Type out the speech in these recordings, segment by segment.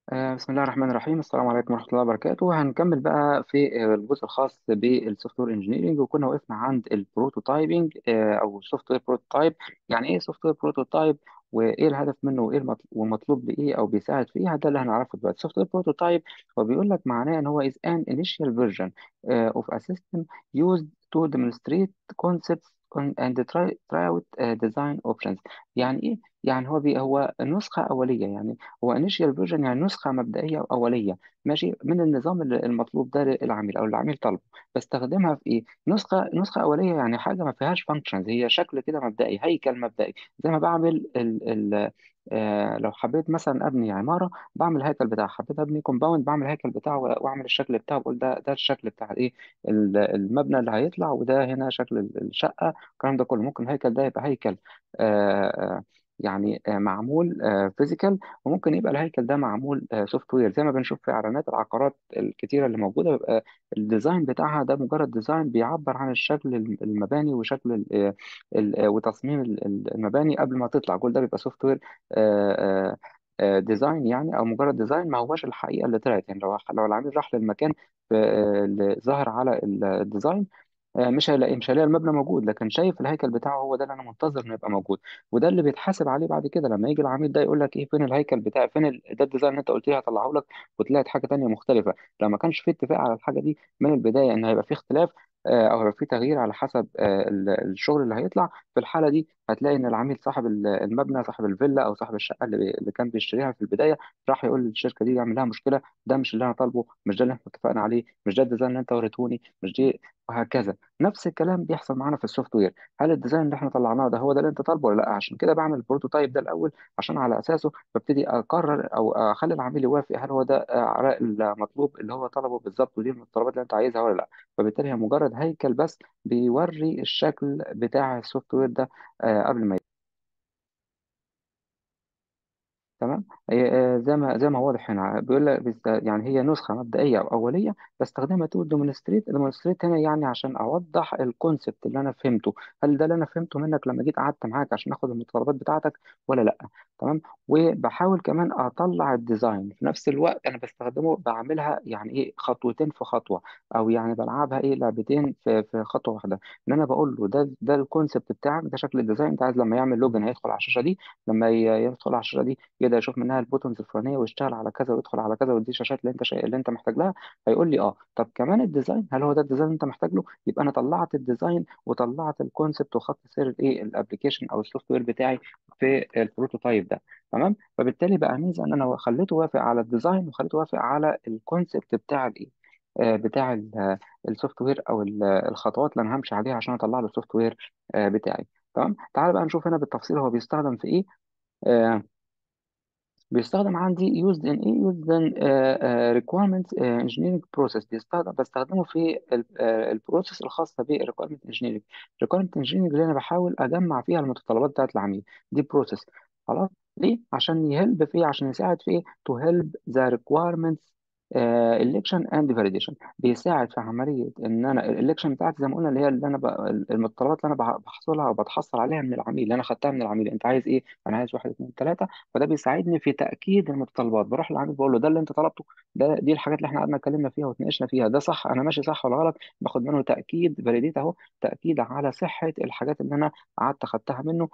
آه، بسم الله الرحمن الرحيم السلام عليكم ورحمة الله وبركاته هنكمل بقى في آه، الجزء الخاص بالسوفت وير انجينيرنج وكنا وقفنا عند البروتوتايبنج آه، او السوفت وير بروتوتايب يعني ايه سوفت وير بروتوتايب وايه الهدف منه وايه المطل- ومطلوب لايه او بيساعد في ايه ده اللي هنعرفه دلوقتي السوفت وير بروتوتايب هو بيقول لك معناه ان هو is an initial version uh, of a system used to demonstrate concepts on- and try, try out uh, design options يعني ايه يعني هو بي هو نسخة أولية يعني هو initial version يعني نسخة مبدئية أو أولية ماشي من النظام اللي- المطلوب ده للعميل أو العميل طلبه بستخدمها في إيه؟ نسخة نسخة أولية يعني حاجة ما فيهاش functions هي شكل كده مبدئي هيكل مبدئي زي ما بعمل ال ال آه لو حبيت مثلا أبني عمارة بعمل الهيكل بتاعها حبيت أبني كومباوند بعمل الهيكل بتاعه وأعمل الشكل بتاعه بقول ده ده الشكل بتاع الإيه ال- المبنى اللي هيطلع وده هنا شكل الشقة الكلام ده كله ممكن الهيكل ده يبقى هيكل آه آه، يعني آه، معمول فيزيكال وممكن يبقى الهيكل ده معمول سوفت وير زي ما بنشوف في اعلانات العقارات الكتيره اللي موجوده بيبقى الديزاين بتاعها ده مجرد ديزاين بيعبر عن الشكل الم- المباني وشكل ال- آه، ال- آه، وتصميم ال- ال- المباني قبل ما تطلع كل ده بيبقى سوفت وير ديزاين يعني او مجرد ديزاين ما هوش الحقيقه اللي طلعت يعني لو لو العميل راح للمكان آه، اللي ظهر على الديزاين آه، مش هيلاقي مش هيلاقي المبنى موجود لكن شايف الهيكل بتاعه هو ده اللي انا منتظر انه يبقى موجود وده اللي بيتحاسب عليه بعد كده لما يجي العميل ده يقول لك ايه فين الهيكل بتاع فين ال... ده الديزاين اللي انت قلت لي هطلعه لك وطلعت حاجه تانية مختلفه لو ما كانش في اتفاق على الحاجه دي من البدايه ان هيبقى في اختلاف آه، او هيبقى في تغيير على حسب آه، ال- الشغل اللي هيطلع في الحاله دي هتلاقي ان العميل صاحب ال- المبنى صاحب الفيلا او صاحب الشقه اللي, بي... اللي كان بيشتريها في البدايه راح يقول للشركه دي يعمل لها مشكله ده مش اللي انا طالبه مش ده اللي احنا اتفقنا عليه مش ده الديزاين اللي انت وريتهوني مش دي وهكذا نفس الكلام بيحصل معانا في السوفت وير هل الديزاين اللي احنا طلعناه ده هو ده اللي انت طالبه ولا لا عشان كده بعمل البروتوتايب ده الاول عشان على اساسه ببتدي اقرر او اخلي العميل يوافق هل هو ده آه، على المطلوب اللي هو طلبه بالظبط ودي من الطلبات اللي انت عايزها ولا لا فبالتالي هي مجرد هيكل بس بيوري الشكل بتاع السوفت وير ده آه، قبل ما تمام هي آه، زي ما زي ما هو واضح هنا بيقول لك بيست- يعني هي نسخه مبدئيه او اوليه بستخدمها تقول دومونستريت دومونستريت هنا يعني عشان اوضح الكونسبت اللي انا فهمته هل ده اللي انا فهمته منك لما جيت قعدت معاك عشان اخد المتطلبات بتاعتك ولا لا تمام وبحاول كمان اطلع الديزاين في نفس الوقت انا بستخدمه بعملها يعني ايه خطوتين في خطوه او يعني بلعبها ايه لعبتين في في خطوه واحده ان انا بقول له ده ده الكونسبت بتاعك ده شكل الديزاين انت عايز لما يعمل لوجن هيدخل على الشاشه دي لما ي- يدخل على الشاشه دي يقدر يشوف منها البوتونز الفلانيه ويشتغل على كذا ويدخل على كذا ودي الشاشات اللي انت شا... اللي انت محتاج لها هيقول لي اه طب كمان الديزاين هل هو ده الديزاين اللي انت محتاج له يبقى انا طلعت الديزاين وطلعت الكونسبت وخط سير الايه الابلكيشن او السوفت وير بتاعي في البروتوتايب ده تمام فبالتالي بقى ميزه ان انا خليته وافق على الديزاين وخليته وافق على الكونسبت بتاع الايه آه، بتاع السوفت وير او ال- الخطوات اللي انا همشي عليها عشان اطلع له السوفت وير آه، بتاعي تمام تعال بقى نشوف هنا بالتفصيل هو بيستخدم في ايه آه، بيستخدم عندي used in ايه used in آه، آه، requirement آه، engineering process بيستخدم بستخدمه في البروسيس الخاصة ب requirement engineering requirement engineering اللي انا بحاول اجمع فيها المتطلبات بتاعت العميل دي بروسيس خلاص ليه عشان يهلب في إيه؟ عشان يساعد في ايه to help the requirements آه، election and validation بيساعد في عملية ان انا الالكشن بتاعتي زي ما قلنا اللي هي اللي انا ب... المتطلبات اللي انا بح- بحصلها او بتحصل عليها من العميل اللي انا خدتها من العميل انت عايز ايه انا عايز واحد اثنين ثلاثة فده بيساعدني في تاكيد المتطلبات بروح للعميل بقول له ده اللي انت طلبته ده دي الحاجات اللي احنا قعدنا اتكلمنا فيها واتناقشنا فيها ده صح انا ماشي صح ولا غلط باخد منه تاكيد فاليديت اهو تاكيد على صحه الحاجات اللي انا قعدت اخدتها منه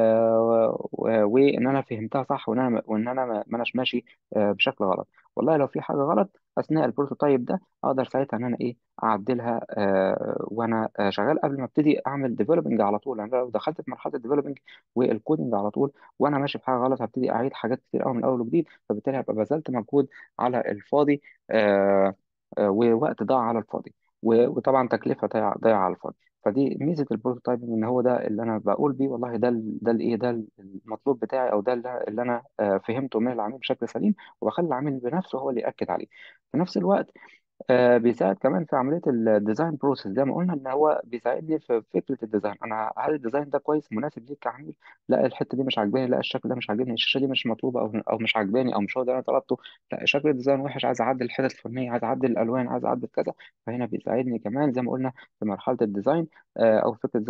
آه و- وان انا فهمتها صح وان انا وان انا ما ما اناش ماشي آه بشكل غلط والله لو في حاجه غلط اثناء البروتوتايب ده اقدر ساعتها ان انا ايه اعدلها آه وانا آه شغال قبل ما ابتدي اعمل ديفلوبنج على طول يعني لو دخلت في مرحله الديفلوبنج والكودنج على طول وانا ماشي في حاجه غلط هبتدي اعيد حاجات كتير قوي من اول وجديد فبالتالي هبقى بذلت مجهود على الفاضي آه آه ووقت ضاع على الفاضي و- وطبعا تكلفه ضايعه ضايعه على الفاضي فدي ميزه البروتوتايبنج ان هو ده اللي انا بقول بيه والله ده ال- ده الايه ده المطلوب بتاعي او ده اللي اللي انا آه، فهمته من العميل بشكل سليم وبخلي العميل بنفسه هو اللي ياكد عليه في نفس الوقت آه، بيساعد كمان في عمليه الديزاين بروسيس زي ما قلنا ان هو بيساعدني في فكره الديزاين انا هل الديزاين ده كويس مناسب ليك كعميل لا الحته دي مش عاجباني لا الشكل ده مش عاجبني الشاشه دي مش مطلوبه او او مش عاجباني او مش هو ده اللي انا طلبته لا شكل الديزاين وحش عايز اعدل الحتت الفلانيه عايز اعدل الالوان عايز اعدل كذا فهنا بيساعدني كمان زي ما قلنا في مرحله الديزاين آه، او فكره الديزاين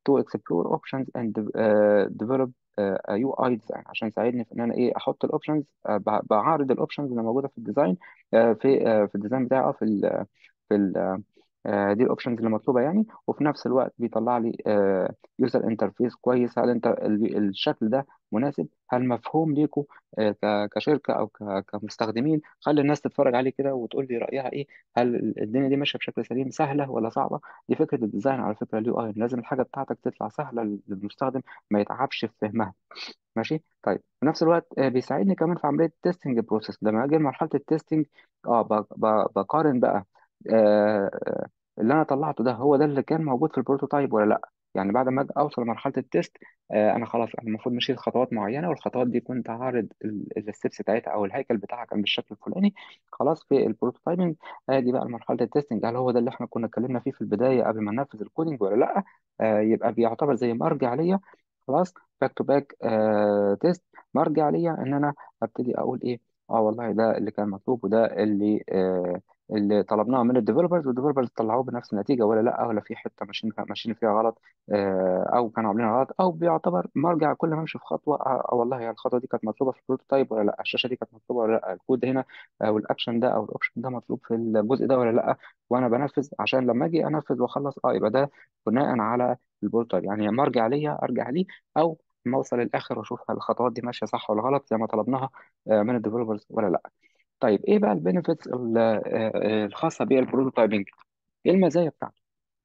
to explore options and uh, develop uh, a UI design عشان يساعدني في ان انا ايه احط الاوبشنز بعرض الاوبشنز اللي موجوده في الديزاين آه، في آه، في الديزاين بتاعي اه في ال في ال آه، دي الاوبشنز اللي مطلوبه يعني وفي نفس الوقت بيطلع لي يوزر انترفيس كويس هل انت ال- الشكل ده مناسب هل مفهوم ليكم آه، ك- كشركه او ك- كمستخدمين خلي الناس تتفرج عليه كده وتقول لي رايها ايه هل الدنيا دي ماشيه بشكل سليم سهله ولا صعبه دي فكره الديزاين على فكره اليو اي لازم الحاجه بتاعتك تطلع سهله للمستخدم ما يتعبش في فهمها ماشي طيب في نفس الوقت آه، بيساعدني كمان في عمليه التستنج بروسيس لما اجي لمرحله التستنج اه ب- ب- بقارن بقى آه، آه، اللي انا طلعته ده هو ده اللي كان موجود في البروتوتايب ولا لا يعني بعد ما أجي اوصل لمرحله التست آه، انا خلاص انا المفروض مشيت خطوات معينه والخطوات دي كنت عارض الستبس بتاعتها او الهيكل بتاعها كان بالشكل الفلاني خلاص في البروتوتايبنج اجي بقى لمرحله التستنج هل هو ده اللي احنا كنا اتكلمنا فيه في البدايه قبل ما ننفذ الكودينج ولا لا آه، يبقى بيعتبر زي مرجع ليا خلاص باك تو باك تيست مرجع ليا ان انا ابتدي اقول ايه اه والله ده اللي كان مطلوب وده اللي آه اللي طلبناه من الديفلوبرز والديفلوبرز طلعوه بنفس النتيجه ولا لا ولا في حته ماشيين ماشيين فيها غلط آه او كانوا عاملينها غلط او بيعتبر مرجع كل ما امشي في خطوه اه آه والله الخطوه دي كانت مطلوبه في البروتوتايب ولا لا الشاشه دي كانت مطلوبه ولا لا الكود هنا او الاكشن ده او الاوبشن ده مطلوب في الجزء ده ولا لا وانا بنفذ عشان لما اجي انفذ واخلص اه يبقى ده بناء على البورتال يعني مرجع ليا ارجع ليه او ما اوصل للاخر واشوف هل الخطوات دي ماشيه صح ولا غلط زي ما طلبناها آه، من الديفلوبرز ولا لا طيب ايه بقى البينيفيتس الخاصه بالبروتوتايبنج ايه المزايا بتاعته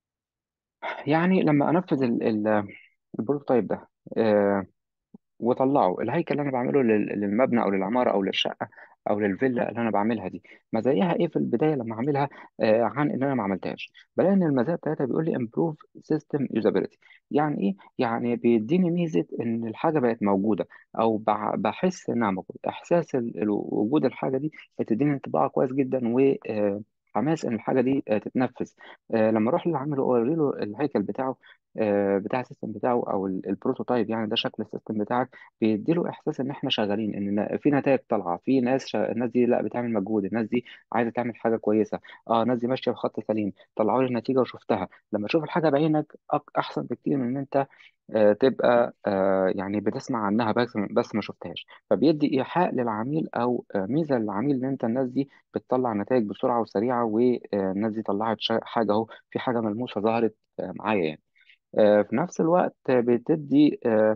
يعني لما انفذ ال- ال- البروتوتايب ده آه، وطلعوا الهيكل اللي انا بعمله لل- للمبنى او للعماره او للشقه او للفيلا اللي انا بعملها دي مزاياها ايه في البدايه لما اعملها آه عن ان انا ما عملتهاش بلاقي ان المزايا بتاعتها بيقول لي improve system usability يعني ايه يعني بيديني ميزه ان الحاجه بقت موجوده او بع- بحس انها موجوده احساس ال- ال- وجود الحاجه دي بتديني انطباع كويس جدا و آه، حماس ان الحاجه دي آه، تتنفذ آه لما اروح للعامل واوري له الهيكل بتاعه آه بتاع السيستم بتاعه او ال- البروتوتايب يعني ده شكل السيستم بتاعك بيديله احساس ان احنا شغالين ان ن- في نتائج طالعه في ناس شا... الناس دي لا بتعمل مجهود الناس دي عايزه تعمل حاجه كويسه اه الناس دي ماشيه بخط سليم طلعوا لي النتيجه وشفتها لما تشوف الحاجه بعينك أك- احسن بكتير من ان انت آه تبقى آه يعني بتسمع عنها بس بس ما شفتهاش فبيدي ايحاء للعميل او آه ميزه للعميل ان انت الناس دي بتطلع نتائج بسرعه وسريعه والناس دي طلعت شا- حاجه اهو في حاجه ملموسه ظهرت آه معايا يعني آه في نفس الوقت آه، بتدي آه،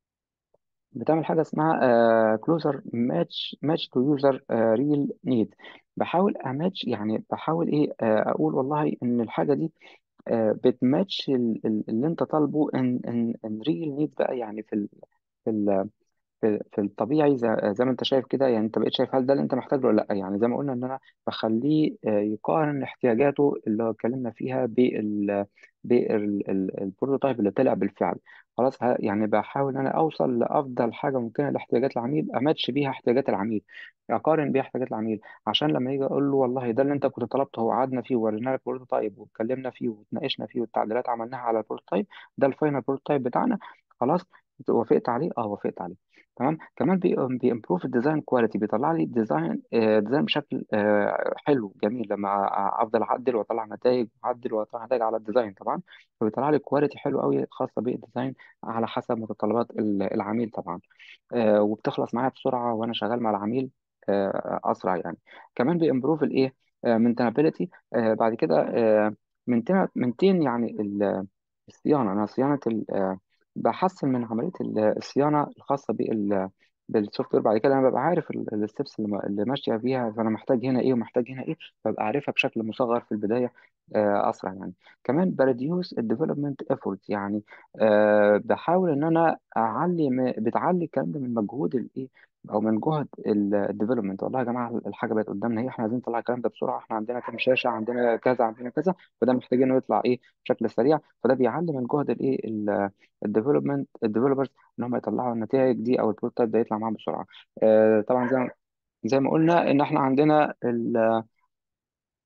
بتعمل حاجه اسمها كلوزر ماتش ماتش تو يوزر ريل نيد بحاول اماتش يعني بحاول ايه آه، اقول والله ان الحاجه دي آه، بتماتش ال- ال- اللي انت طالبه ان ان ان ريل نيد بقى يعني في ال في ال في في الطبيعي زي, زي ما انت شايف كده يعني انت بقيت شايف هل ده اللي انت محتاجه ولا لا يعني زي ما قلنا ان انا بخليه آه، يقارن احتياجاته اللي اتكلمنا فيها بال بالبروتوتايب اللي طلع بالفعل خلاص ه- يعني بحاول ان انا اوصل لافضل حاجه ممكنه لاحتياجات العميل اماتش بيها احتياجات العميل اقارن بيها احتياجات العميل عشان لما يجي اقول له والله ده اللي انت كنت طلبته وقعدنا فيه وورينا لك بروتوتايب واتكلمنا فيه واتناقشنا فيه والتعديلات عملناها على البروتوتايب ده الفاينل بروتوتايب بتاعنا خلاص وافقت عليه اه وافقت عليه تمام كمان بي بيمبروف الديزاين كواليتي بيطلع لي ديزاين آه، ديزاين بشكل آه، حلو جميل لما أ- افضل اعدل واطلع نتائج اعدل واطلع نتائج على الديزاين طبعا فبيطلع لي كواليتي حلو قوي خاصه بالديزاين على حسب متطلبات ال- العميل طبعا آه، وبتخلص معايا بسرعه وانا شغال مع العميل آه، اسرع يعني كمان بيمبروف الايه مينتينابيلتي بعد كده مينتين يعني ال- الصيانه انا صيانه ال- آه، بحسن من عمليه ال- الصيانه الخاصه بال بالسوفت وير بعد كده انا ببقى عارف الستبس اللي ما- اللي ماشيه فيها فانا محتاج هنا ايه ومحتاج هنا ايه ببقى عارفها بشكل مصغر في البدايه آه، اسرع يعني كمان بريديوس الديفلوبمنت ايفورت يعني آه، بحاول ان انا اعلي م- بتعلي الكلام ده من مجهود الايه او من جهد الديفلوبمنت والله يا جماعه الحاجه بقت قدامنا هي احنا عايزين نطلع الكلام ده بسرعه احنا عندنا كام شاشه عندنا كذا عندنا كذا فده محتاجين انه يطلع ايه بشكل سريع فده بيعلي من جهد الايه الديفلوبمنت الديفلوبرز ان هم يطلعوا النتائج دي او البروتوتايب ده يطلع معاهم بسرعه آه، طبعا زي ما زي ما قلنا ان احنا عندنا ال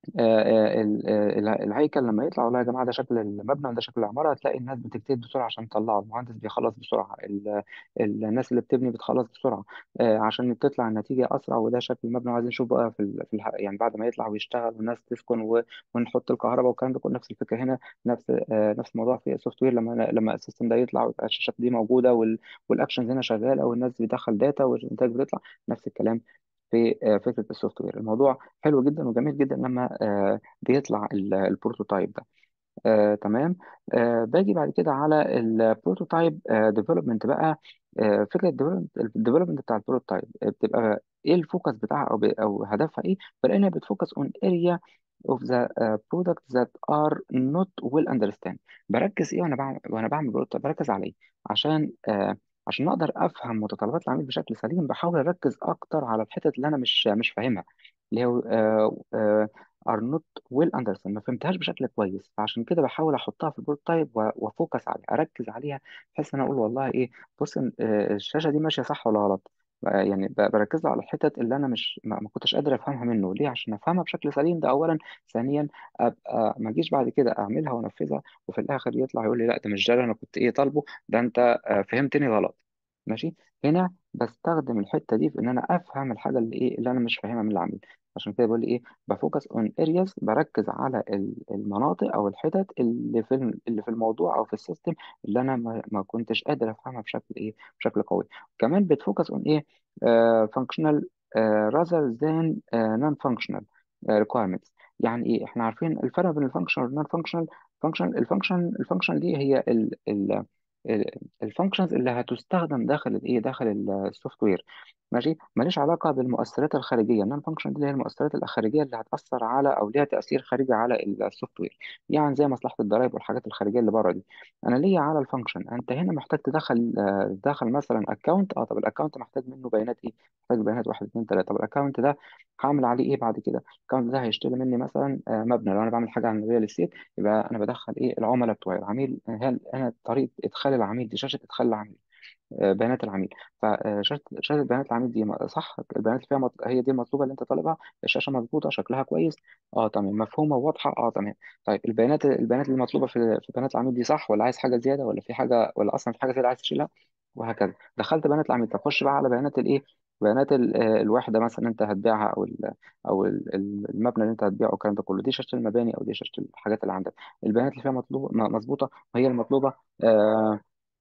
آه، آه، ال- آه، الع- الهيكل لما يطلع والله يا جماعه ده شكل المبنى وده شكل العماره هتلاقي الناس بتجتهد بسرعه عشان تطلعه المهندس بيخلص بسرعه ال- ال- الناس اللي بتبني بتخلص بسرعه آه، عشان تطلع النتيجه اسرع وده شكل المبنى وعايزين نشوف بقى في ال- في الح- يعني بعد ما يطلع ويشتغل والناس تسكن و- ونحط الكهرباء والكلام ده كله نفس الفكره هنا نفس آه، نفس الموضوع في السوفت وير لما لما السيستم ده يطلع ويبقى الشاشات دي موجوده وال- والاكشنز هنا شغاله والناس بتدخل داتا والانتاج بيطلع نفس الكلام في آه، فكره السوفت وير الموضوع حلو جدا وجميل جدا لما آه، بيطلع ال- البروتوتايب ده آه، تمام آه، باجي بعد كده على البروتوتايب ديفلوبمنت بقى آه، فكره الديفلوبمنت بتاع البروتوتايب آه، بتبقى ايه الفوكس بتاعها او ب- او هدفها ايه فلانها بتفوكس اون اريا of the uh, product that are not well understand بركز ايه وانا بعمل وانا بعمل بروتوتايب بركز على ايه عشان آه عشان اقدر افهم متطلبات العميل بشكل سليم بحاول اركز اكتر على الحتت اللي انا مش مش فاهمها اللي هو آه آه are not well understood ما فهمتهاش بشكل كويس فعشان كده بحاول احطها في البروتوتايب و- وافوكس عليها اركز عليها بحيث ان انا اقول والله ايه بص إن- آه، الشاشه دي ماشيه صح ولا غلط آه، يعني ب- بركز له على الحتت اللي انا مش ما ما كنتش قادر افهمها منه ليه عشان افهمها بشكل سليم ده اولا ثانيا ابقى ما اجيش بعد كده اعملها وانفذها وفي الاخر يطلع يقول لي لا ده مش ده اللي انا كنت ايه طالبه ده انت آه، فهمتني غلط ماشي هنا بستخدم الحته دي في ان انا افهم الحاجه اللي ايه اللي انا مش فاهمها من العميل عشان كده بقول لي ايه بفوكس اون ارياز بركز على ال- المناطق او الحتت اللي في الم- اللي في الموضوع او في السيستم اللي انا ما, ما كنتش قادر افهمها بشكل ايه بشكل قوي كمان بتفوكس اون ايه فانكشنال rather than نون فانكشنال requirements يعني ايه احنا عارفين الفرق بين الفانكشنال والنون فانكشنال فانكشن الفانكشن الفانكشن دي هي ال ال الفانكشنز اللي هتستخدم داخل الايه داخل السوفت وير ماشي ماليش علاقه بالمؤثرات الخارجيه النون فانكشن دي اللي هي المؤثرات الخارجيه اللي هتاثر على او ليها تاثير خارجي على السوفت وير يعني زي مصلحه الضرائب والحاجات الخارجيه اللي بره دي انا ليا على الفانكشن انت هنا محتاج تدخل آه، تدخل مثلا اكونت اه طب الاكونت محتاج منه بيانات ايه محتاج بيانات واحد اتنين تلاته طب الاكونت ده هعمل عليه ايه بعد كده الاكونت ده هيشتري مني مثلا آه، مبنى لو انا بعمل حاجه عن الريال استيت يبقى انا بدخل ايه العملاء بتوعي العميل هل انا طريقه ادخال العميل دي شاشه ادخال العميل آه، بيانات العميل فشاشه شاشه بيانات العميل دي م- صح البيانات اللي فيها مط... هي دي المطلوبه اللي انت طالبها الشاشه مظبوطه شكلها كويس اه تمام مفهومه وواضحه اه تمام طيب البيانات البيانات اللي مطلوبه في في بيانات العميل دي صح ولا عايز حاجه زياده ولا في حاجه ولا اصلا في حاجه زياده عايز تشيلها وهكذا دخلت بيانات العميل طب خش بقى على بيانات الايه بيانات ال- آه، الوحده مثلا انت هتبيعها او ال او ال- ال- المبنى اللي انت هتبيعه والكلام ده كله دي شاشه المباني او دي شاشه الحاجات اللي عندك البيانات اللي فيها مطلوبه م- مظبوطه وهي المطلوبه آه،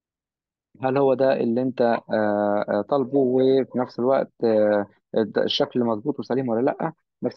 هل هو ده اللي انت آه، آه، طالبه وفي نفس الوقت آه، الد- الشكل مظبوط وسليم ولا لا نفس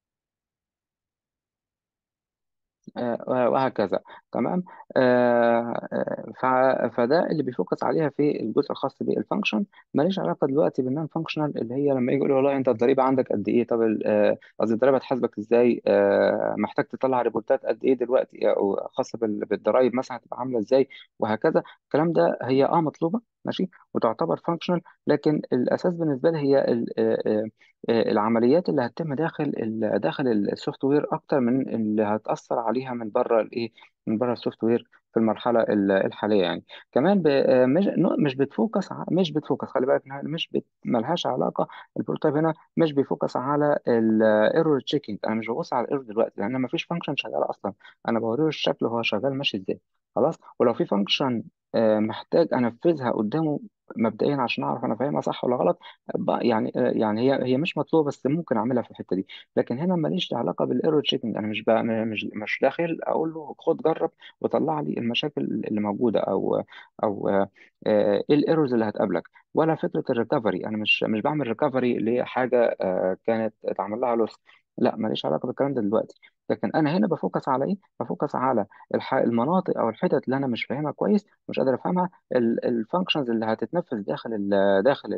آه، وهكذا تمام آه، آه، ف- فده اللي بيفوكس عليها في الجزء الخاص بالفانكشن ماليش علاقه دلوقتي بالنون فانكشنال اللي هي لما يجي يقول لي والله انت الضريبه عندك قد ايه طب ال- آه، قصدي الضريبه هتحاسبك ازاي آه، محتاج تطلع ريبورتات قد ايه دلوقتي او خاصه بال- بالضرايب مثلا هتبقى عامله ازاي وهكذا الكلام ده هي اه مطلوبه ماشي وتعتبر فانكشنال لكن الاساس بالنسبه لي هي ال- آه، آه، آه، العمليات اللي هتتم داخل ال داخل السوفت وير اكتر من اللي هتاثر عليها من بره الايه من بره السوفت وير في المرحله ال- الحاليه يعني كمان ب- آه، مش نو- مش بتفوكس ع- مش بتفوكس خلي بالك إنها مش بت ملهاش علاقه البروتوتايب هنا مش بيفوكس على الايرور تشيكينج انا مش ببص على الايرور دلوقتي لان ما فيش فانكشن شغاله اصلا انا بوريه الشكل وهو شغال ماشي ازاي خلاص ولو في فانكشن محتاج انفذها قدامه مبدئيا عشان اعرف انا فاهمها صح ولا غلط ب- يعني يعني هي هي مش مطلوبه بس ممكن اعملها في الحته دي لكن هنا ماليش علاقه بالايرور تشيكنج انا مش بقى مش مش داخل اقول له خد جرب وطلع لي المشاكل اللي موجوده او او آه، آه، ايه الايرورز اللي هتقابلك ولا فكره الريكفري انا مش مش بعمل ريكفري لحاجه آه، كانت اتعمل لها لوس لا ماليش علاقه بالكلام ده دلوقتي لكن انا هنا بفوكس على ايه بفوكس على الح- المناطق او الحتت اللي انا مش فاهمها كويس مش قادر افهمها الفانكشنز اللي هتتنفذ داخل ال داخل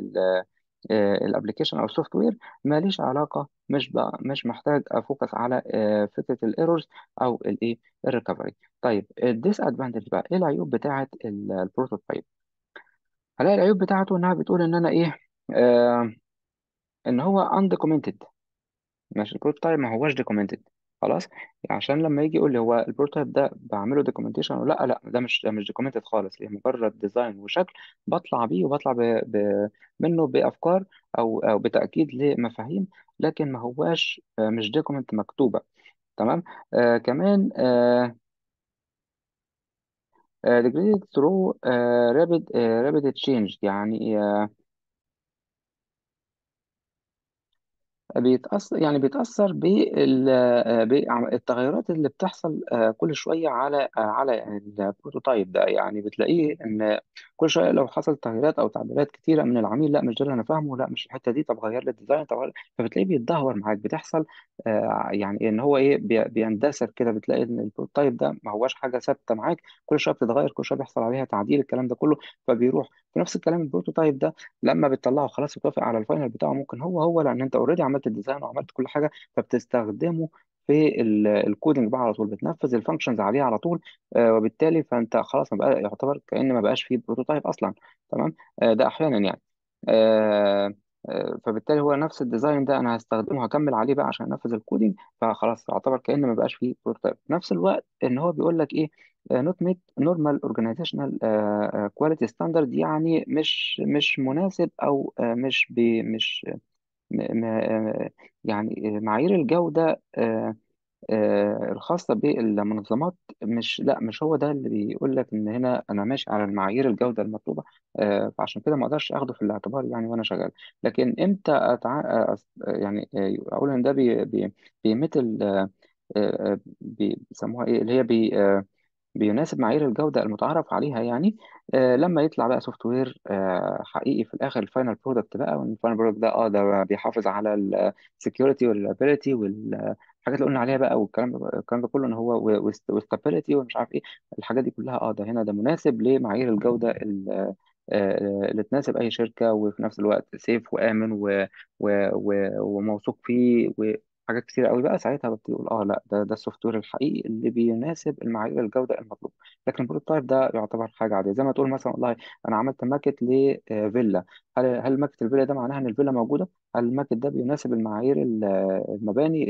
الابلكيشن او السوفت وير ماليش علاقه مش بقى مش محتاج افوكس على آه، فكره الايرورز او الايه الريكفري طيب الديس ادفانتج بقى ايه العيوب بتاعه البروتوتايب هلاقي العيوب بتاعته انها بتقول ان انا ايه آه ان هو uncommented ماشي البروتوتايب ما هوش دوكيومنتد خلاص عشان لما يجي يقول لي هو البروتوتايب ده بعمله دوكيومنتيشن ولا لا لا ده مش ده مش دوكيومنتد خالص هي مجرد ديزاين وشكل بطلع بيه وبطلع ب... ب... منه بافكار او او بتاكيد لمفاهيم لكن ما هواش آه، مش دوكيومنت مكتوبه تمام آه كمان آه آه regretted through آه rapid آه rapid change يعني بيتأثر يعني بيتأثر بالتغيرات اللي بتحصل آه، كل شوية على آه، على البروتوتايب ده يعني بتلاقيه إن كل شوية لو حصل تغييرات أو تعديلات كتيرة من العميل لا مش ده اللي أنا فاهمه لا مش الحتة دي طب غير لي الديزاين طب غير- فبتلاقيه بيتدهور معاك بتحصل آه، يعني إن هو إيه بي- بيندثر كده بتلاقي إن البروتوتايب ده ما هواش حاجة ثابتة معاك كل شوية بتتغير كل شوية بيحصل عليها تعديل الكلام ده كله فبيروح في نفس الكلام البروتوتايب ده لما بتطلعه خلاص وتوافق على الفاينل بتاعه ممكن هو هو لان انت اوريدي عملت الديزاين وعملت كل حاجه فبتستخدمه في ال- الكودينج بقى على طول بتنفذ الفانكشنز عليه على طول آه، وبالتالي فانت خلاص ما بقى يعتبر كأن ما بقاش فيه بروتوتايب اصلا تمام آه، ده احيانا يعني آه، آه، فبالتالي هو نفس الديزاين ده انا هستخدمه هكمل عليه بقى عشان انفذ الكودينج فخلاص يعتبر كأن ما بقاش فيه بروتوتايب في نفس الوقت ان هو بيقول لك ايه نوت ميت نورمال اورجانيزيشنال كواليتي ستاندرد يعني مش مش مناسب او آه، مش بي مش م- م- آه، يعني معايير الجودة آه، آه، الخاصة بالمنظمات مش لا مش هو ده اللي بيقول لك ان هنا انا ماشي على المعايير الجودة المطلوبة آه، فعشان كده ما اقدرش اخده في الاعتبار يعني وانا شغال لكن امتى أتع... آه، أس- يعني آه، اقول ان ده بي... بي... بيمثل آه، آه، بي- بيسموها ايه اللي هي بي... آه، بيناسب معايير الجودة المتعارف عليها يعني آه لما يطلع بقى سوفت وير آه حقيقي في الآخر الفاينل برودكت بقى والفاينل برودكت ده اه ده بيحافظ على السكيورتي والابيليتي والحاجات اللي قلنا عليها بقى والكلام ده الكلام ده كله ان هو والستابيليتي ومش عارف ايه الحاجات دي كلها اه ده هنا ده مناسب لمعايير الجودة ال- آه، آه، اللي تناسب اي شركة وفي نفس الوقت سيف وآمن و و و وموثوق فيه حاجات كتير قوي بقى ساعتها ببتدي اقول اه لا ده ده السوفت وير الحقيقي اللي بيناسب المعايير الجوده المطلوبه لكن البروتوتايب ده يعتبر حاجه عاديه زي ما تقول مثلا والله انا عملت ماكت لفيلا هل هل ماكت الفيلا ده معناها ان الفيلا موجوده هل الماكت ده بيناسب المعايير ال- المباني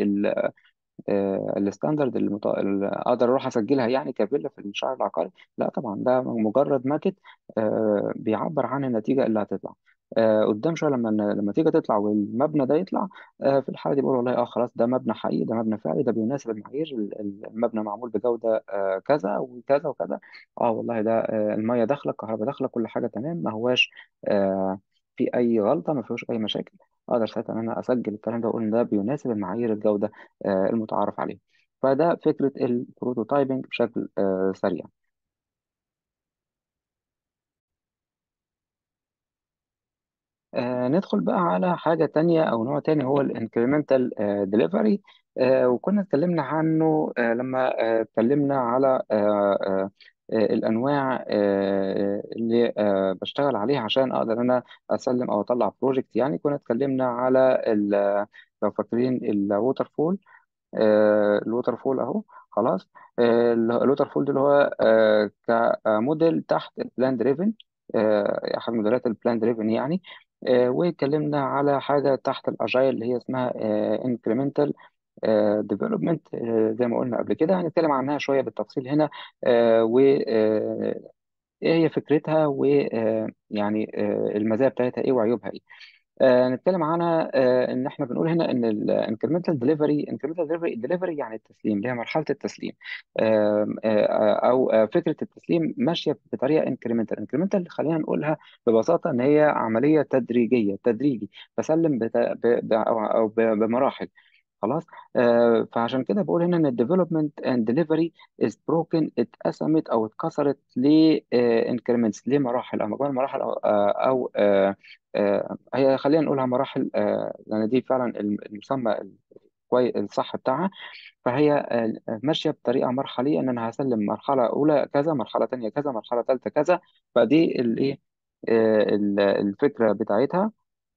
آه، الستاندرد المط... اللي اقدر اروح اسجلها يعني كفيلا في الشهر العقاري لا طبعا ده مجرد ماكت آه، بيعبر عن النتيجه اللي هتطلع آه، قدام شويه لما لما النتيجه تطلع والمبنى ده يطلع آه، في الحاله دي بقول والله اه خلاص ده مبنى حقيقي ده مبنى فعلي ده بيناسب المعايير ال- ال- المبنى معمول بجوده آه، كذا وكذا وكذا اه والله ده آه، الميه داخله الكهرباء داخله كل حاجه تمام ما هواش آه، في اي غلطه ما فيهوش اي مشاكل اقدر ساعتها ان انا اسجل الكلام ده واقول ان ده بيناسب المعايير الجوده آه، المتعارف عليه فده فكرة البروتوتايبنج بشكل آه، سريع آه، ندخل بقى على حاجة تانية أو نوع تاني هو الانكريمنتال ديليفري وكنا اتكلمنا عنه آه، لما آه، اتكلمنا على آه، آه، آه، الأنواع آه، اللي آه، بشتغل عليها عشان أقدر أنا أسلم أو أطلع بروجكت يعني كنا اتكلمنا على ال- لو فاكرين الووتر فول آه، الووتر فول اهو خلاص آه، الووتر فول ده اللي هو آه، كموديل تحت البلان دريفن احد موديلات البلان دريفن يعني آه، واتكلمنا على حاجه تحت الاجايل اللي هي اسمها انكريمنتال ديفلوبمنت زي ما قلنا قبل كده هنتكلم عنها شويه بالتفصيل هنا و آه، ايه هي فكرتها ويعني المزايا بتاعتها ايه وعيوبها ايه آه نتكلم عنها آه ان احنا بنقول هنا ان الانكريمنتال ديليفري انكريمنتال ديليفري ديليفري يعني التسليم اللي هي مرحله التسليم آه آه او آه فكره التسليم ماشيه بطريقه انكريمنتال انكريمنتال خلينا نقولها ببساطه ان هي عمليه تدريجيه تدريجي بسلم بت... ب... ب... او أو ب... بمراحل خلاص آه فعشان كده بقول هنا ان الديفلوبمنت اند ديليفري از بروكن اتقسمت او اتكسرت ل انكريمنتس لمراحل او مجموعه مراحل او آه او آه آه هي خلينا نقولها مراحل آه لان دي فعلا الم- المسمى الكوي الصح بتاعها فهي آه، ماشيه بطريقه مرحليه ان انا هسلم مرحله اولى كذا مرحله تانية كذا مرحله ثالثه كذا فدي الايه آه، ال- الفكره بتاعتها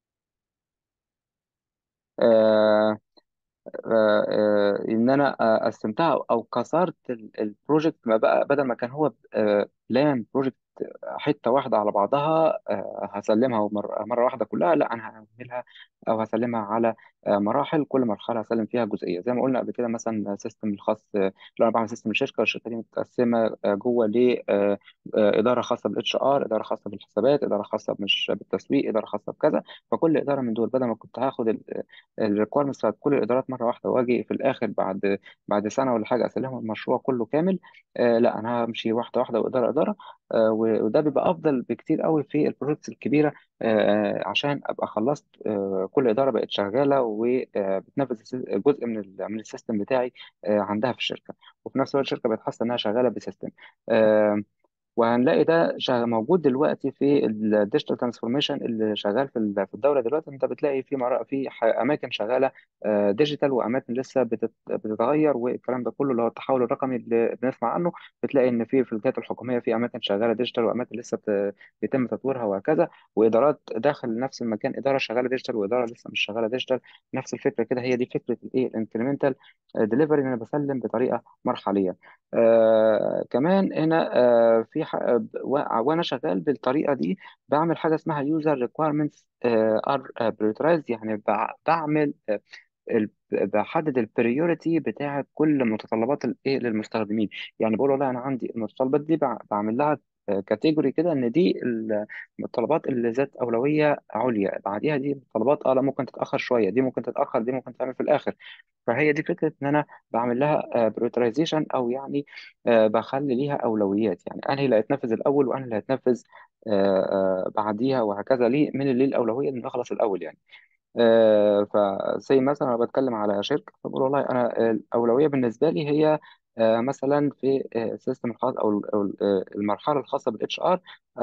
آه، آه، آه، ان انا آه، قسمتها او كسرت ال- البروجكت ما بقى بدل ما كان هو بلان بروجكت حته واحده على بعضها آه، هسلمها مره مره واحده كلها لا انا هعملها او هسلمها على آه، مراحل كل مرحله هسلم فيها جزئيه زي ما قلنا قبل كده مثلا سيستم الخاص آه، لو انا بعمل سيستم الشركه والشركه دي متقسمه آه، جوه ل آه، آه، اداره خاصه بالاتش ار اداره خاصه بالحسابات اداره خاصه مش بالتسويق اداره خاصه بكذا فكل اداره من دول بدل ما كنت هاخد الريكويرمنتس بتاعت كل الادارات مره واحده واجي في الاخر بعد بعد سنه ولا حاجه اسلمهم المشروع كله كامل آه لا انا همشي واحده واحده واداره اداره آه و- وده بيبقى افضل بكتير قوي في البروجكتس الكبيره آه عشان ابقى خلصت آه كل اداره بقت شغاله وبتنفذ جزء من ال- من السيستم بتاعي آه عندها في الشركه وفي نفس الوقت الشركه بقت حاسه انها شغاله بسيستم آه، وهنلاقي ده شغ- موجود دلوقتي في الديجيتال ترانسفورميشن اللي شغال في ال- في الدوله دلوقتي انت بتلاقي في مرا في ح- اماكن شغاله ديجيتال واماكن لسه بتت- بتتغير والكلام ده كله اللي هو التحول الرقمي اللي بنسمع عنه بتلاقي ان في في الجهات الحكوميه في اماكن شغاله ديجيتال واماكن لسه بت- بيتم تطويرها وهكذا وادارات داخل نفس المكان اداره شغاله ديجيتال واداره لسه مش شغاله ديجيتال نفس الفكره كده هي دي فكره الايه الانكريمنتال ديليفري ان انا بسلم بطريقه مرحليه آه كمان هنا آه في ح... و- وانا شغال بالطريقه دي بعمل حاجه اسمها يوزر ريكويرمنتس ار بريورترايز يعني بع- بعمل آه، ال- بحدد البريوريتي بتاعه كل متطلبات الايه للمستخدمين يعني بقول والله انا عندي المتطلبات دي بع- بعمل لها كاتيجوري كده ان دي المتطلبات اللي ذات اولويه عليا بعديها دي متطلبات اه لا ممكن تتاخر شويه دي ممكن تتاخر دي ممكن تعمل في الاخر فهي دي فكره ان انا بعمل لها بريورترايزيشن او يعني آه، بخلي ليها اولويات يعني انهي اللي هيتنفذ الاول وانهي اللي هيتنفذ آه، آه، بعديها وهكذا ليه من اللي ليه الاولويه انه يخلص الاول يعني آه، فزي مثلا انا بتكلم على شركه فبقول والله انا الاولويه بالنسبه لي هي آه، مثلا في السيستم الخاص او ال- أو ال- آه، المرحله الخاصه بالاتش ار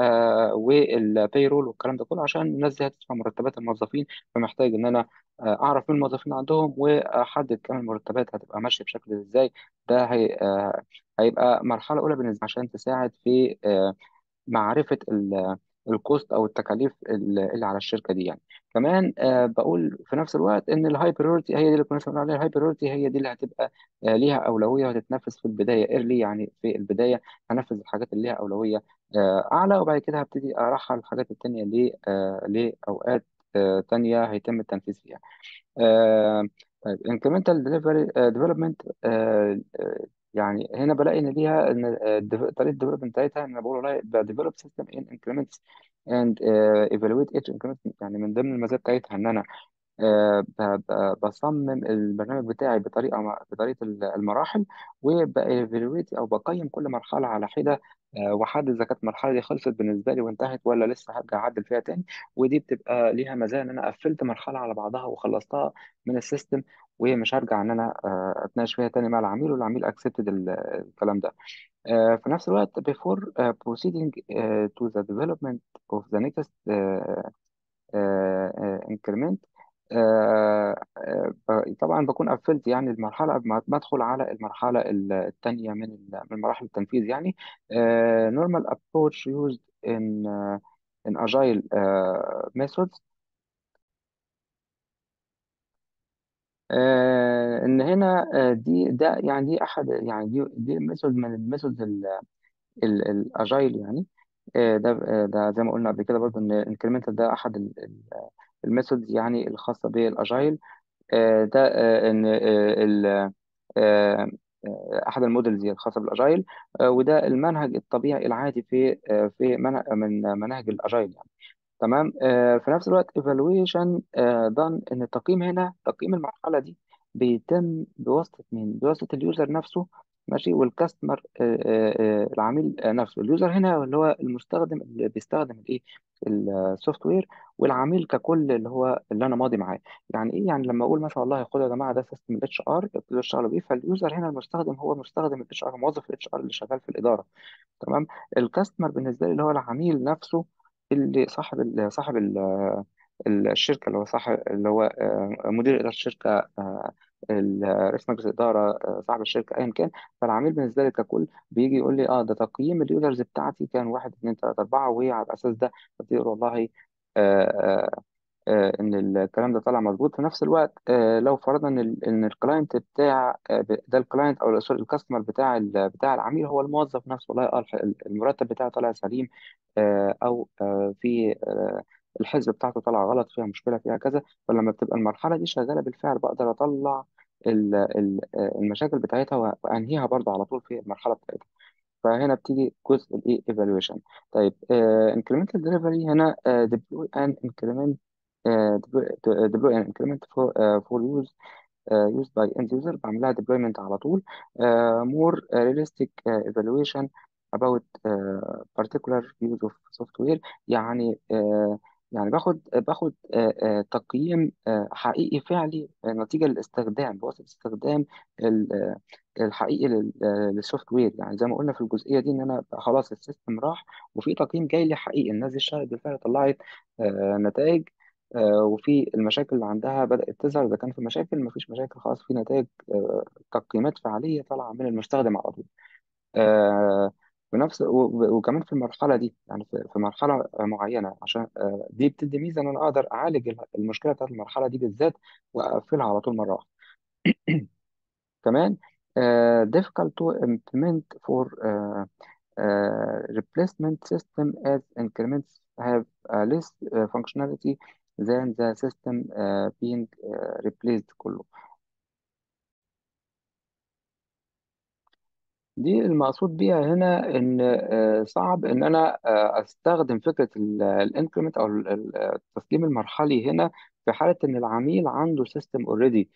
والبيرول والكلام ده كله عشان الناس دي هتدفع مرتبات الموظفين فمحتاج ان انا آه، اعرف مين الموظفين عندهم واحدد كمان المرتبات هتبقى ماشيه بشكل ازاي ده هي آه، هيبقى مرحله اولى بالنسبه عشان تساعد في آه، معرفة ال- الكوست أو التكاليف ال- اللي على الشركة دي يعني كمان آه، بقول في نفس الوقت إن الهاي بريورتي هي دي اللي كنا بنقول عليها الهاي بريورتي هي دي اللي هتبقى آه، ليها أولوية وهتتنفذ في البداية ايرلي يعني في البداية هنفذ الحاجات اللي ليها أولوية آه، أعلى وبعد كده هبتدي أرحل الحاجات التانية ل آه، لأوقات آه، تانية هيتم التنفيذ فيها آه، طيب incremental delivery آه، development آه، آه، يعني هنا بلاقي ان ليها ان آه، الديف- طريقه الديفلوبمنت بتاعتها ان أنا بقول والله ب develop system in increments and uh, evaluate each increment يعني من ضمن المزايا بتاعتها ان انا آه، ب- ب- بصمم البرنامج بتاعي بطريقه م- بطريقه ال- المراحل وبايفالويت او بقيم كل مرحله على حده آه، واحدد اذا كانت المرحله دي خلصت بالنسبه لي وانتهت ولا لسه هرجع اعدل فيها تاني ودي بتبقى ليها مزايا ان انا قفلت مرحله على بعضها وخلصتها من السيستم ومش هرجع ان انا آه، اتناقش فيها تاني مع العميل والعميل اكسبتد الكلام ده آه، في نفس الوقت before uh, proceeding uh, to the development of the next uh, انكريمنت طبعا بكون قفلت يعني المرحله قبل ما ما ادخل على المرحله الثانيه من ال- من مراحل التنفيذ يعني آه، normal approach used in uh, in agile uh, methods آه، ان هنا آه، دي ده يعني دي احد يعني دي دي ميثود من الميثودز الاجايل يعني آه، ده آه، ده زي ما قلنا قبل كده برضو ان الانكريمنتال ده احد الميثودز يعني الخاصه بالاجايل آه، ده آه، ان آه، ال- آه، آه، احد المودلز الخاصه بالاجايل آه، وده المنهج الطبيعي العادي في آه، في منهج من مناهج الاجايل يعني. تمام آه في نفس الوقت evaluation آه done ان التقييم هنا تقييم المرحله دي بيتم بواسطه مين بواسطه اليوزر نفسه ماشي والكاستمر آه آه آه، العميل آه نفسه اليوزر هنا اللي هو المستخدم اللي بيستخدم الايه السوفت وير والعميل ككل اللي هو اللي انا ماضي معاه يعني ايه يعني لما اقول مثلا والله خدوا يا جماعه ده سيستم الاتش ار ابتدوا اشتغلوا بيه فاليوزر هنا المستخدم هو مستخدم الاتش ار موظف الاتش ار اللي شغال في الاداره تمام الكاستمر بالنسبه لي اللي هو العميل نفسه اللي صاحب ال صاحب ال الشركه اللي هو صاحب اللي هو آه، مدير اداره الشركه آه، ال- رئيس مجلس الاداره آه، صاحب الشركه ايا كان فالعميل بالنسبه لي ككل بيجي يقول لي اه ده تقييم اليوزرز بتاعتي كان واحد اتنين تلاته اربعه وعلى الاساس ده ببتدي اقول والله آه، آه، آه، ان الكلام ده طالع مظبوط في نفس الوقت آه، لو فرضنا ان ال- ان الكلاينت بتاع آه، ب- ده الكلاينت او سوري الكاستمر بتاع ال- بتاع العميل هو الموظف نفسه والله اه الح- المرتب بتاعه طالع سليم آه، او آه، في آه، الحسبه بتاعته طالعه غلط فيها مشكله فيها كذا فلما بتبقى المرحله دي شغاله بالفعل بقدر اطلع ال- ال- آه، المشاكل بتاعتها وانهيها برضه على طول في المرحله بتاعتها فهنا بتيجي جزء الايه evaluation طيب uh, incremental delivery هنا uh, deploy and increment uh, deploy, deploy and increment for, uh, for use uh, used by end user بعمل لها deployment على طول uh, more realistic uh, evaluation about uh, particular use of software يعني uh, يعني باخد باخد uh, uh, تقييم uh, حقيقي فعلي uh, نتيجة للاستخدام بواسطة استخدام ال- uh, الحقيقي لل- uh, للسوفت وير يعني زي ما قلنا في الجزئية دي ان انا خلاص السيستم راح وفي تقييم جاي لي حقيقي الناس دي اشتغلت بالفعل طلعت uh, نتائج آه، وفي المشاكل اللي عندها بدأت تظهر إذا كان في مشاكل مفيش مشاكل خلاص في نتائج آه، تقييمات فعالية طالعة من المستخدم على طول آه، بنفس و- و- وكمان في المرحلة دي يعني في في مرحلة معينة عشان آه، دي بتدي ميزة إن أنا أقدر أعالج ال- المشكلة بتاعت المرحلة دي بالذات وأقفلها على طول مرة واحدة كمان آه، difficult to implement for uh, uh, replacement system as increments have a less uh, functionality than the system uh, being uh, replaced كله دي المقصود بيها هنا ان آه، صعب ان انا آه، استخدم فكره الانكريمنت او ال- ال- التسليم المرحلي هنا في حاله ان العميل عنده سيستم اوريدي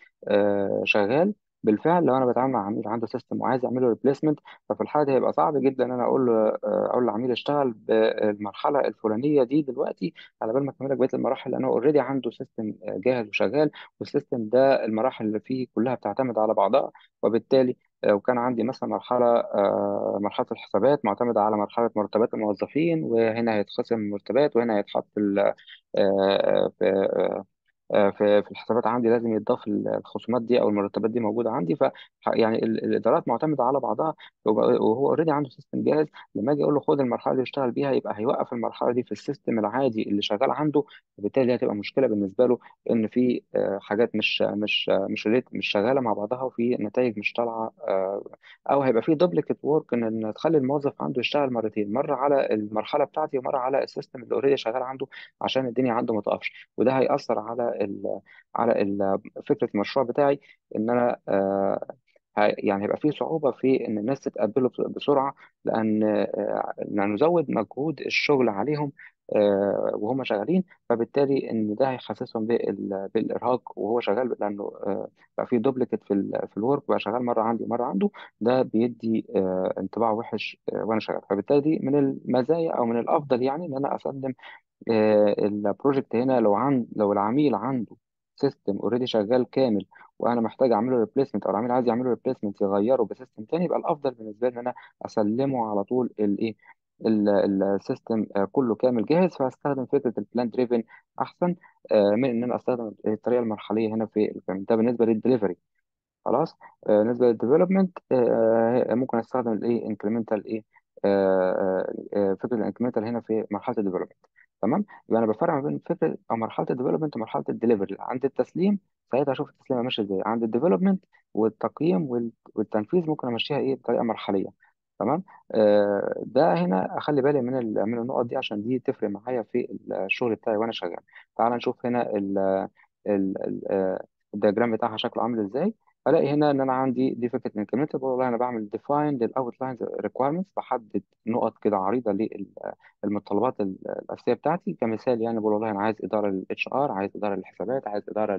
شغال بالفعل لو انا بتعامل مع عميل عنده سيستم وعايز اعمل له ريبليسمنت ففي الحاله دي هيبقى صعب جدا ان انا اقول له آه، اقول للعميل اشتغل بالمرحله الفلانيه دي دلوقتي على بال ما اكمل لك بقيه المراحل لانه اوريدي عنده سيستم جاهز وشغال والسيستم ده المراحل اللي فيه كلها بتعتمد على بعضها وبالتالي لو كان عندي مثلا مرحلة آه، مرحلة الحسابات معتمدة على مرحلة مرتبات الموظفين وهنا هيتخصم المرتبات وهنا هيتحط ال- آه، آه، في آه، آه، في في الحسابات عندي لازم يتضاف ال- الخصومات دي او المرتبات دي موجوده عندي ف يعني ال- الادارات معتمده على بعضها وب- وهو اوريدي عنده سيستم جاهز لما اجي اقول له خد المرحله دي يشتغل بيها يبقى هيوقف المرحله دي في السيستم العادي اللي شغال عنده وبالتالي هتبقى مشكله بالنسبه له ان في آه، حاجات مش مش مش ريت مش شغاله مع بعضها وفي نتائج مش طالعه آه، او هيبقى في دوبليكيت ورك ان إن تخلي الموظف عنده يشتغل مرتين مره على المرحله بتاعتي ومره على السيستم اللي اوريدي شغال عنده عشان الدنيا عنده ما تقفش وده هيأثر على ال على ال فكرة المشروع بتاعي إن أنا آه، ه- يعني هيبقى فيه صعوبة في إن الناس تتقبله بس- بسرعة لأن آه، لأن نزود مجهود الشغل عليهم آه، وهم شغالين فبالتالي إن ده هيحسسهم بال- بالإرهاق وهو شغال لأنه آه، بقى فيه دوبليكت في ال في الورك بقى شغال مرة عندي ومرة عنده ده بيدي آه، انطباع وحش آه، وأنا شغال فبالتالي دي من المزايا أو من الأفضل يعني إن أنا أسلم آه، البروجكت هنا لو عن لو العميل عنده سيستم اوريدي شغال كامل وانا محتاج اعمله ريبليسمنت او العميل عايز يعمله ريبليسمنت يغيره بسيستم تاني يبقى الافضل بالنسبه لي ان انا اسلمه على طول الايه السيستم كله كامل جاهز فاستخدم فكره البلان دريفن احسن آه، من ان انا استخدم الطريقه المرحليه هنا في الكلام ده بالنسبه للدليفري خلاص آه، بالنسبه للديفلوبمنت ممكن استخدم الايه انكريمنتال ايه آه، آه، فكره الانكريمنتال هنا في مرحله الديفلوبمنت تمام يبقى انا بفرق ما بين فكره او مرحله الديفلوبمنت ومرحله الدليفري عند التسليم ساعتها اشوف التسليم ماشي ازاي عند الديفلوبمنت والتقييم وال- والتنفيذ ممكن امشيها ايه بطريقه مرحليه تمام آه، ده هنا اخلي بالي من ال- من النقط دي عشان دي تفرق معايا في الشغل بتاعي وانا شغال تعال نشوف هنا ال ال ال آه، الدياجرام بتاعها شكله عامل ازاي الاقي هنا ان انا عندي دي فكره انكريمنت والله انا بعمل ديفاين للاوتلاينز ريكويرمنتس بحدد نقط كده عريضه للمتطلبات الاساسيه بتاعتي كمثال يعني بقول والله انا عايز اداره للاتش ار عايز اداره للحسابات عايز اداره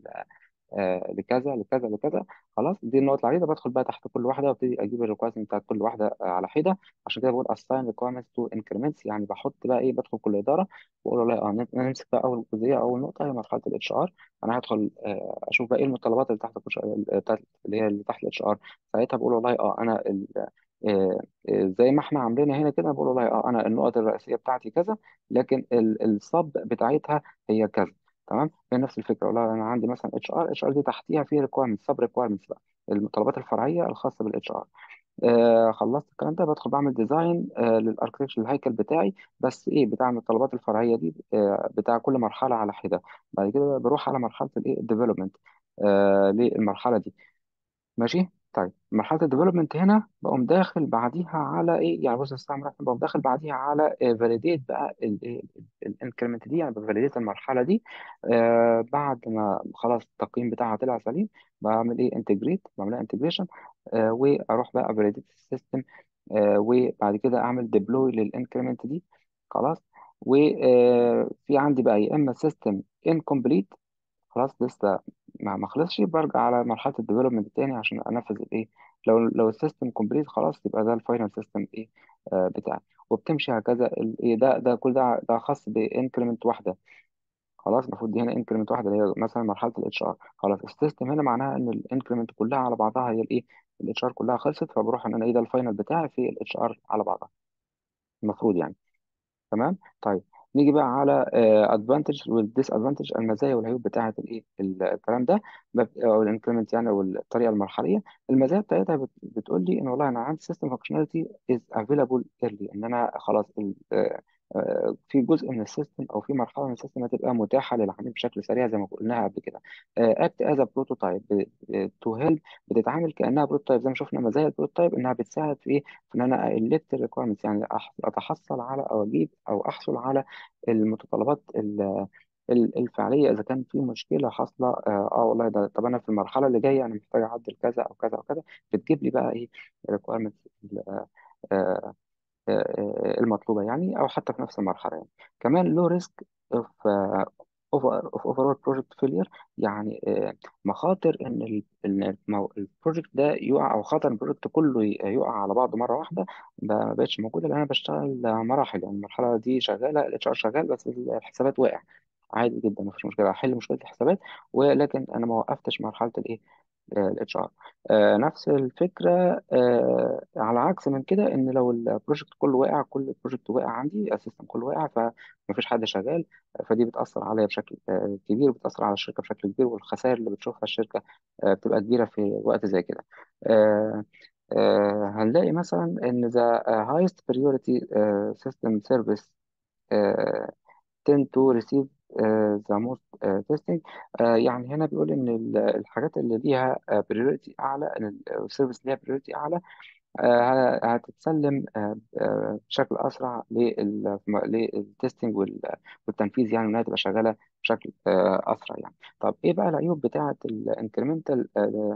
آه، لكذا لكذا لكذا خلاص دي النقط العريضه بدخل بقى تحت كل واحده وابتدي اجيب الريكويرمنت بتاعت كل واحده آه، على حده عشان كده بقول assign requirements to increments يعني بحط بقى ايه بدخل كل اداره واقول والله اه نم- نمسك بقى اول جزئيه اول نقطه هي مرحله الاتش ار انا هدخل آه، اشوف بقى ايه المتطلبات اللي تحت الكش- آه، بتاعت- اللي هي اللي تحت الاتش ار ساعتها بقول والله اه انا ال- آه، آه، زي ما احنا عاملينها هنا كده بقول والله اه انا النقط الرئيسيه بتاعتي كذا لكن الصب بتاعتها هي كذا تمام هي نفس الفكره والله انا عندي مثلا اتش ار اتش ار دي تحتيها في ريكويرمنت سب ريكويرمنتس بقى المتطلبات الفرعيه الخاصه بالاتش ار آه خلصت الكلام ده بدخل بعمل ديزاين آه للاركتكتشر الهيكل بتاعي بس ايه بتاع الطلبات الفرعيه دي آه بتاع كل مرحله على حده بعد كده بروح على مرحله الايه الديفلوبمنت آه للمرحله دي ماشي طيب مرحله الديفلوبمنت هنا بقوم داخل بعديها على ايه يعني بص الساعه مرحله بقوم داخل بعديها على فاليديت بقى الانكريمنت دي يعني بفاليديت المرحله دي آه بعد ما خلاص التقييم بتاعها طلع سليم بعمل ايه انتجريت بعملها انتجريشن آه واروح بقى فاليديت السيستم آه وبعد كده اعمل ديبلوي للانكريمنت دي خلاص وفي عندي بقى يا اما سيستم انكمبليت خلاص لسه ما ما خلصش برجع على مرحله الديفلوبمنت تاني عشان انفذ الايه لو لو السيستم كومبليت خلاص يبقى ده الفاينل سيستم ايه آه بتاعي وبتمشي هكذا الايه ده ده كل ده ده خاص بانكريمنت واحده خلاص المفروض دي هنا انكريمنت واحده اللي هي مثلا مرحله الاتش ار خلاص السيستم هنا معناها ان الانكريمنت كلها على بعضها هي الايه الاتش ار كلها خلصت فبروح ان انا ايه ده الفاينل بتاعي في الاتش ار على بعضها المفروض يعني تمام طيب نيجي بقى على ادفانتج والديس ادفانتج المزايا والعيوب بتاعه الايه ال- الكلام ده بب- او الانكريمنت يعني او الطريقه المرحليه المزايا بتاعتها بت- بتقول لي ان والله انا عندي سيستم فانكشناليتي از افيلابل ايرلي ان انا خلاص ال- آه، آه، في جزء من السيستم او في مرحله من السيستم هتبقى متاحه للعميل بشكل سريع زي ما قلناها قبل كده اكت از بروتوتايب تو هيلب بتتعامل كانها بروتوتايب زي ما شفنا مزايا البروتوتايب انها بتساعد في ايه في ان انا الكت الريكويرمنتس يعني أح- اتحصل على او اجيب او احصل على المتطلبات ال- ال- الفعليه اذا كان في مشكله حاصله اه آه والله ده طب انا في المرحله اللي جايه انا محتاج اعدل كذا او كذا او كذا بتجيب لي بقى ايه الريكويرمنتس آه، المطلوبة يعني أو حتى في نفس المرحلة يعني كمان لو ريسك اوف اوف اوفرول بروجكت فيلير يعني آه، مخاطر ان ال- ان المو- البروجكت ده يقع او خطر البروجكت كله ي- يقع على بعضه مره واحده ده ما بقتش موجوده لان انا بشتغل مراحل يعني المرحله دي شغاله الاتش ار شغال بس الحسابات واقع عادي جدا مفيش مشكله احل مشكله الحسابات ولكن انا ما وقفتش مرحله الايه الاتش ار نفس الفكره آه، على عكس من كده ان لو البروجكت كله واقع كل البروجكت واقع عندي السيستم كله واقع فمفيش حد شغال فدي بتاثر عليا بشكل آه، كبير وبتاثر على الشركه بشكل كبير والخسائر اللي بتشوفها الشركه آه، بتبقى كبيره في وقت زي كده آه، آه، هنلاقي مثلا ان the highest priority آه، system service آه، tend to receive آه، the most آه، testing آه، يعني هنا بيقول ان ال- الحاجات اللي ليها آه، priority اعلى إن السيرفيس ليها priority اعلى آه، هتتسلم آه، آه، بشكل اسرع لل- للتستنج وال- والتنفيذ يعني انها تبقى شغاله بشكل آه، اسرع يعني طب ايه بقى العيوب بتاعه الانكريمنتال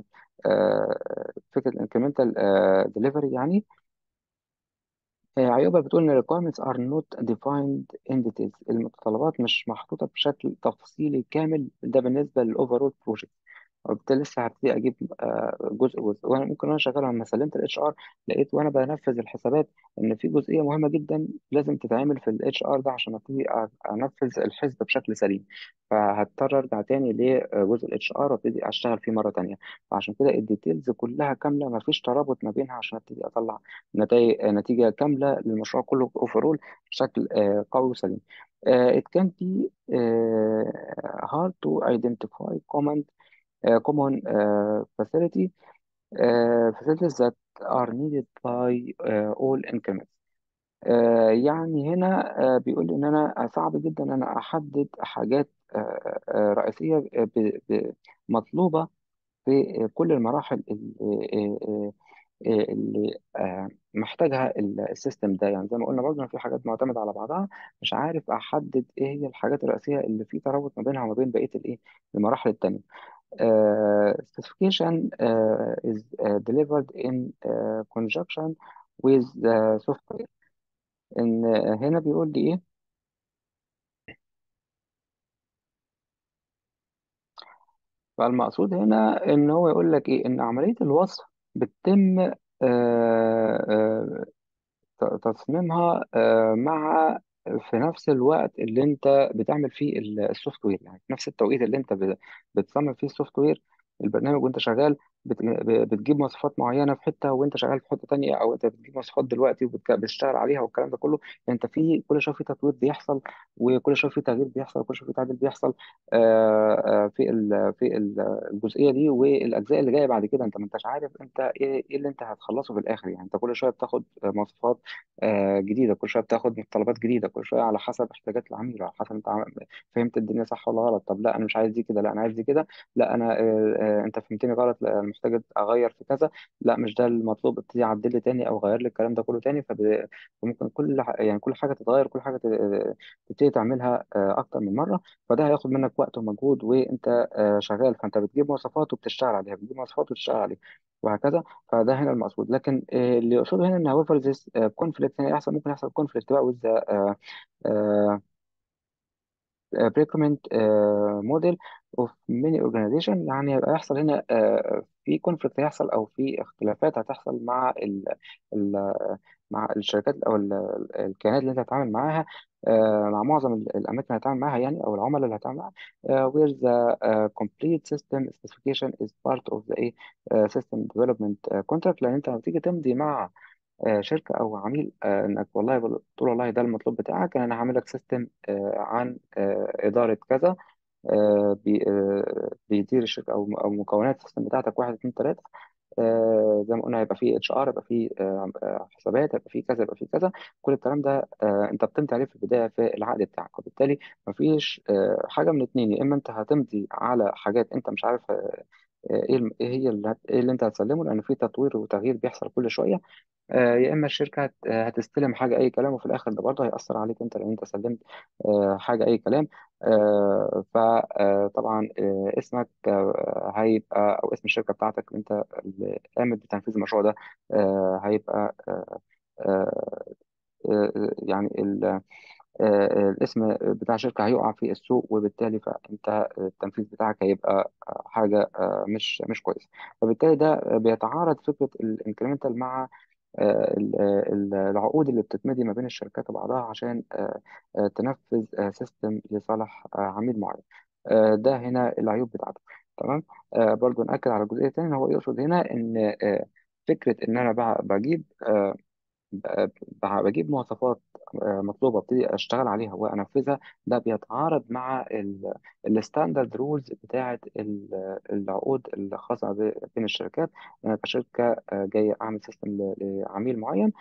فكره الانكريمنتال ديليفري يعني آه، عيوبها بتقول إن requirements are not defined entities المتطلبات مش محطوطة بشكل تفصيلي كامل ده بالنسبة للأوفرول بروجكت وبالتالي لسه هبتدي أجيب آه، جزء جزء وأنا ممكن وأنا شغال لما سلمت الاتش ار لقيت وأنا بنفذ الحسابات إن في جزئية مهمة جدا لازم تتعمل في الاتش ار ده عشان أبتدي أ- أنفذ الحسبة بشكل سليم فهضطر أرجع تاني لجزء الاتش ار وأبتدي أشتغل فيه مرة تانية فعشان كده الديتيلز كلها كاملة مفيش ترابط ما بينها عشان أبتدي أطلع نتائج نتيجة كاملة للمشروع كله اوفرول بشكل آه، قوي وسليم. آه، It can be آه، hard to identify common آه، common آه، facility آه، facilities that are needed by آه، all increments. آه، يعني هنا آه، بيقول لي إن أنا صعب جدا إن أنا أحدد حاجات آه، آه، رئيسية ب- ب- مطلوبة في كل المراحل اللي اللي آه، محتاجها ال- السيستم ده يعني زي ما قلنا برضه إن في حاجات معتمدة على بعضها مش عارف أحدد إيه هي الحاجات الرئيسية اللي في ترابط ما بينها وما بين بقية الإيه المراحل التانية. Uh, specification uh, is uh, delivered in uh, conjunction with the software. إن آه، هنا بيقول لي إيه؟ فالمقصود هنا إن هو يقول لك إيه؟ إن عملية الوصف بتتم آه، آه، ت- تصميمها آه، مع في نفس الوقت اللي انت بتعمل فيه ال- السوفت وير يعني في نفس التوقيت اللي انت ب- بتصمم فيه السوفت وير البرنامج وانت شغال بت- ب- بتجيب مواصفات معينه في حته وانت شغال في حته تانية او انت بتجيب مواصفات دلوقتي وبتشتغل عليها والكلام ده كله يعني انت في كل شويه في تطوير بيحصل وكل شويه في تغيير بيحصل وكل شويه في تعديل بيحصل آه، آه، في ال في ال- الجزئيه دي والاجزاء اللي جايه بعد كده انت ما انتش عارف انت ايه إيه اللي انت هتخلصه في الاخر يعني انت كل شويه بتاخد مواصفات آه، جديده كل شويه بتاخد متطلبات جديده كل شويه على حسب احتياجات العميل على حسب انت عم- فهمت الدنيا صح ولا غلط طب لا انا مش عايز دي كده لا انا عايز دي كده لا انا آه، آه، انت فهمتني غلط لا انا محتاج اغير في كذا لا مش ده المطلوب ابتدي اعدل لي تاني او غير لي الكلام ده كله تاني فب- فممكن كل ح- يعني كل حاجه تتغير كل حاجه ت- تبتدي تعملها آه، اكتر من مره فده هياخد منك وقت ومجهود وانت آه، شغال فانت بتجيب مواصفات وبتشتغل عليها بتجيب مواصفات وبتشتغل عليها وهكذا فده هنا المقصود لكن آه، اللي يقصده هنا ان however this conflict هنا يحصل ممكن يحصل conflict بقى with the آه، آه، بريكومنت موديل اوف ميني اورجانيزيشن يعني هيبقى يحصل هنا آه، في كونفليكت هيحصل او في اختلافات هتحصل مع ال ال مع الشركات او ال- الكيانات اللي انت هتتعامل معاها آه، مع معظم ال- الاماكن اللي هتتعامل معاها يعني او العملاء اللي هتتعامل معاها آه، where the uh, complete system specification is part of the إيه، آه، system development آه، contract لان انت لما تيجي تمضي مع آه، شركة أو عميل آه، إنك والله بل- تقول والله ده المطلوب بتاعك أنا هعمل لك سيستم عن آه، إدارة كذا آه، بي- آه، بيدير الشركة أو أو مكونات السيستم بتاعتك واحد اتنين تلاتة آه، زي ما قلنا هيبقى فيه اتش ار هيبقى فيه آه، آه، حسابات هيبقى فيه كذا هيبقى فيه كذا كل الكلام ده آه، انت بتمضي عليه في البدايه في العقد بتاعك وبالتالي مفيش آه، حاجه من اتنين يا اما انت هتمضي على حاجات انت مش عارف آه، آه، ايه الم- إيه هي اللي هت- ايه اللي انت هتسلمه لان في تطوير وتغيير بيحصل كل شويه آه، يا اما الشركه هت- آه، هتستلم حاجه اي كلام وفي الاخر ده برضه هيأثر عليك انت لان انت سلمت آه، حاجه اي كلام فطبعا اسمك آه، هيبقى او اسم الشركه بتاعتك اللي انت اللي قامت بتنفيذ المشروع ده آه، هيبقى آه، آه، آه، يعني ال- آه، الاسم بتاع الشركه هيقع في السوق وبالتالي فانت التنفيذ بتاعك هيبقى آه، حاجه آه، مش مش كويسه فبالتالي ده بيتعارض فكره الانكريمنتال مع آه، ال- ال- العقود اللي بتتمضي ما بين الشركات وبعضها عشان آه، آه، تنفذ سيستم لصالح آه، عميل معين آه، ده هنا العيوب بتاعته تمام آه، برضو نأكد على الجزئية التانية إن هو يقصد هنا إن آه، فكرة إن أنا بع- بجيب آه، ب- ب- بجيب مواصفات آه، مطلوبة ابتدي اشتغل عليها وانفذها ده بيتعارض مع الستاندرد رولز بتاعة ال- العقود الخاصة ب- بين الشركات انا كشركة آه، جاي اعمل سيستم ل- لعميل معين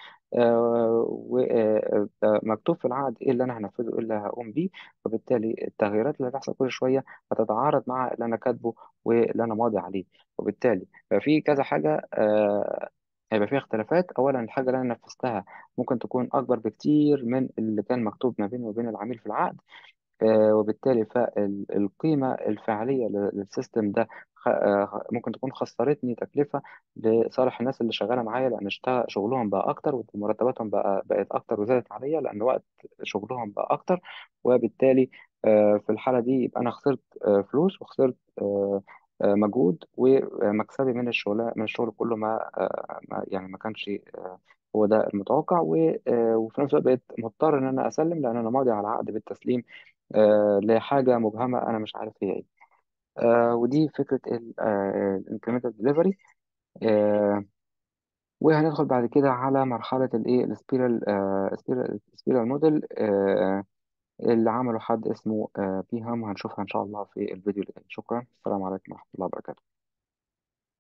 ومكتوب في العقد ايه اللي انا هنفذه ايه اللي هقوم بيه وبالتالي التغييرات اللي هتحصل كل شوية هتتعارض مع اللي انا كاتبه واللي انا ماضي عليه وبالتالي ففي كذا حاجة آه، هيبقى فيها اختلافات اولا الحاجه اللي انا نفذتها ممكن تكون اكبر بكتير من اللي كان مكتوب ما بيني وبين العميل في العقد آه، وبالتالي فالقيمة الفعلية ل- للسيستم ده خ- آه، ممكن تكون خسرتني تكلفة لصالح الناس اللي شغالة معايا لأن اشتغل شغلهم بقى أكتر ومرتباتهم بقى بقت أكتر وزادت عليا لأن وقت شغلهم بقى أكتر وبالتالي آه، في الحالة دي يبقى أنا خسرت آه، فلوس وخسرت آه، آه، مجهود ومكسبي من الشغل من الشغل كله ما آه، ما- يعني ما كانش آه، هو ده المتوقع و- آه، وفي نفس الوقت بقيت مضطر ان انا اسلم لان انا ماضي على عقد بالتسليم آه، لحاجة مبهمة أنا مش عارف هي إيه آه، ودي فكرة الانكريمنتال ديليفري وهندخل بعد كده على مرحلة الإيه السبيرال سبيرال سبيرال موديل اللي عمله حد اسمه آه، بيهام وهنشوفها إن شاء الله في الفيديو اللي جاي شكرا السلام عليكم ورحمة الله وبركاته